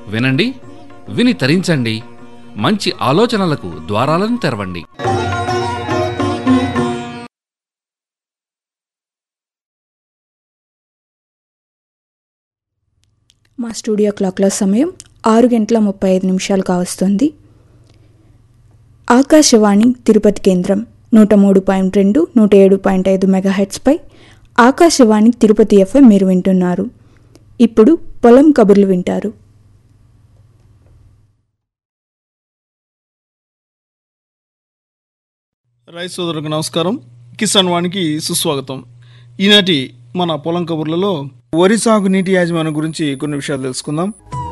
వినండి విని తరించండి మంచి ఆలోచనలకు ద్వారాలను తెరవండి మా స్టూడియో క్లాక్లో సమయం ఆరు గంటల ముప్పై ఐదు నిమిషాలు కావస్తుంది ఆకాశవాణి తిరుపతి కేంద్రం నూట మూడు పాయింట్ రెండు నూట ఏడు పాయింట్ ఐదు మెగాహెట్స్పై ఆకాశవాణి తిరుపతి ఎఫ్ఎం మీరు వింటున్నారు ఇప్పుడు పొలం కబుర్లు వింటారు రైతు సోదరులకు నమస్కారం కిసాన్ వానికి సుస్వాగతం ఈనాటి మన పొలం కబుర్లలో వరి సాగు నీటి యాజమాన్యం గురించి కొన్ని విషయాలు తెలుసుకుందాం